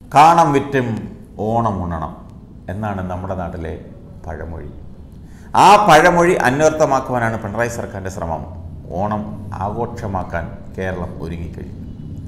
കാണം വിറ്റും ഓണം ഉണ്ണണം എന്നാണ് നമ്മുടെ നാട്ടിലെ പഴമൊഴി ആ പഴമൊഴി അന്വർത്ഥമാക്കുവാനാണ് പിണറായി സർക്കാരിൻ്റെ ശ്രമം ഓണം ആഘോഷമാക്കാൻ കേരളം ഒരുങ്ങിക്കഴിഞ്ഞു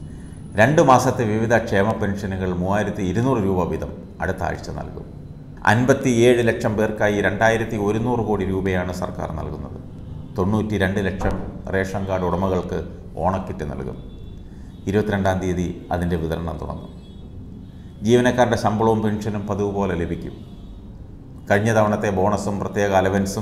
രണ്ട് മാസത്തെ വിവിധ ക്ഷേമ പെൻഷനുകൾ മൂവായിരത്തി ഇരുന്നൂറ് രൂപ വീതം അടുത്ത ആഴ്ച നൽകും അൻപത്തിയേഴ് ലക്ഷം പേർക്കായി രണ്ടായിരത്തി ഒരുന്നൂറ് കോടി രൂപയാണ് സർക്കാർ നൽകുന്നത് തൊണ്ണൂറ്റി രണ്ട് ലക്ഷം റേഷൻ കാർഡ് ഉടമകൾക്ക് ഓണക്കിറ്റ് നൽകും ഇരുപത്തിരണ്ടാം തീയതി അതിൻ്റെ വിതരണം തുടങ്ങും ജീവനക്കാരുടെ ശമ്പളവും പെൻഷനും പതിവ് പോലെ ലഭിക്കും കഴിഞ്ഞ തവണത്തെ ബോണസും പ്രത്യേക അലവൻസും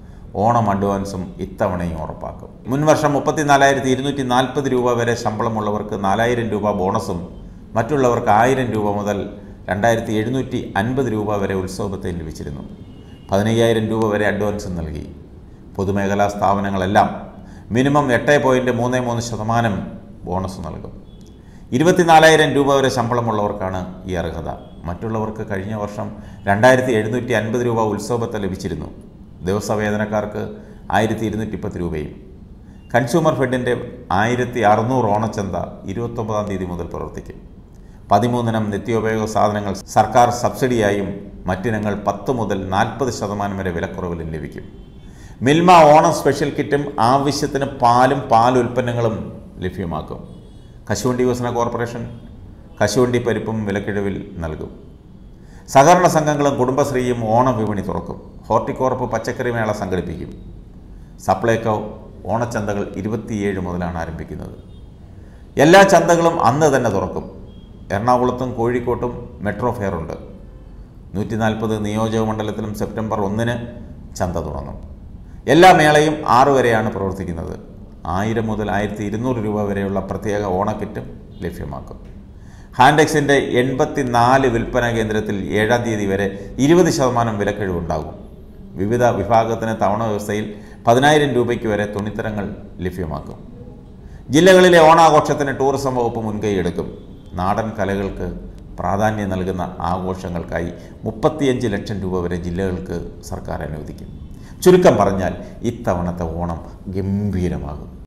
ഓണം അഡ്വാൻസും ഇത്തവണയും ഉറപ്പാക്കും മുൻവർഷം മുപ്പത്തിനാലായിരത്തി ഇരുന്നൂറ്റി നാൽപ്പത് രൂപ വരെ ശമ്പളമുള്ളവർക്ക് നാലായിരം രൂപ ബോണസും മറ്റുള്ളവർക്ക് ആയിരം രൂപ മുതൽ രണ്ടായിരത്തി എഴുന്നൂറ്റി അൻപത് രൂപ വരെ ഉത്സവത്തിൽ ലഭിച്ചിരുന്നു പതിനയ്യായിരം രൂപ വരെ അഡ്വാൻസും നൽകി പൊതുമേഖലാ സ്ഥാപനങ്ങളെല്ലാം മിനിമം എട്ട് പോയിൻറ്റ് മൂന്ന് മൂന്ന് ശതമാനം ബോണസ് നൽകും ഇരുപത്തിനാലായിരം രൂപ വരെ ശമ്പളമുള്ളവർക്കാണ് ഈ അർഹത മറ്റുള്ളവർക്ക് കഴിഞ്ഞ വർഷം രണ്ടായിരത്തി എഴുന്നൂറ്റി അൻപത് രൂപ ഉത്സവത്തെ ലഭിച്ചിരുന്നു ദിവസവേതനക്കാർക്ക് ആയിരത്തി ഇരുന്നൂറ്റി പത്ത് രൂപയും കൺസ്യൂമർ ഫെഡിൻ്റെ ആയിരത്തി അറുന്നൂറ് ഓണച്ചന്ത ഇരുപത്തൊമ്പതാം തീയതി മുതൽ പ്രവർത്തിക്കും പതിമൂന്നിനം നിത്യോപയോഗ സാധനങ്ങൾ സർക്കാർ സബ്സിഡിയായും മറ്റിനങ്ങൾ പത്ത് മുതൽ നാൽപ്പത് ശതമാനം വരെ വിലക്കുറവിലും ലഭിക്കും മിൽമ ഓണം സ്പെഷ്യൽ കിറ്റും ആവശ്യത്തിന് പാലും പാൽ ഉൽപ്പന്നങ്ങളും ലഭ്യമാക്കും കശുവണ്ടി വികസന കോർപ്പറേഷൻ കശുവണ്ടി പരിപ്പും വിലക്കിഴിവിൽ നൽകും സഹകരണ സംഘങ്ങളും കുടുംബശ്രീയും ഓണം വിപണി തുറക്കും ഹോർട്ടിക്കോർപ്പ് പച്ചക്കറി മേള സംഘടിപ്പിക്കും സപ്ലൈകോ ഓണച്ചന്തകൾ ഇരുപത്തിയേഴ് മുതലാണ് ആരംഭിക്കുന്നത് എല്ലാ ചന്തകളും അന്ന് തന്നെ തുറക്കും എറണാകുളത്തും കോഴിക്കോട്ടും മെട്രോ ഫെയർ ഉണ്ട് നൂറ്റി നാൽപ്പത് നിയോജക മണ്ഡലത്തിലും സെപ്റ്റംബർ ഒന്നിന് ചന്ത തുടങ്ങും എല്ലാ മേളയും ആറ് വരെയാണ് പ്രവർത്തിക്കുന്നത് ആയിരം മുതൽ ആയിരത്തി ഇരുന്നൂറ് രൂപ വരെയുള്ള പ്രത്യേക ഓണക്കിറ്റും ലഭ്യമാക്കും ഹാൻഡെക്സിൻ്റെ എൺപത്തി നാല് വിൽപ്പന കേന്ദ്രത്തിൽ ഏഴാം തീയതി വരെ ഇരുപത് ശതമാനം വിലക്കിഴിവുണ്ടാകും വിവിധ വിഭാഗത്തിന് തവണ വ്യവസ്ഥയിൽ പതിനായിരം രൂപയ്ക്ക് വരെ തുണിത്തരങ്ങൾ ലഭ്യമാക്കും ജില്ലകളിലെ ഓണാഘോഷത്തിന് ടൂറിസം വകുപ്പ് മുൻകൈയെടുക്കും നാടൻ കലകൾക്ക് പ്രാധാന്യം നൽകുന്ന ആഘോഷങ്ങൾക്കായി മുപ്പത്തിയഞ്ച് ലക്ഷം രൂപ വരെ ജില്ലകൾക്ക് സർക്കാർ അനുവദിക്കും ചുരുക്കം പറഞ്ഞാൽ ഇത്തവണത്തെ ഓണം ഗംഭീരമാകും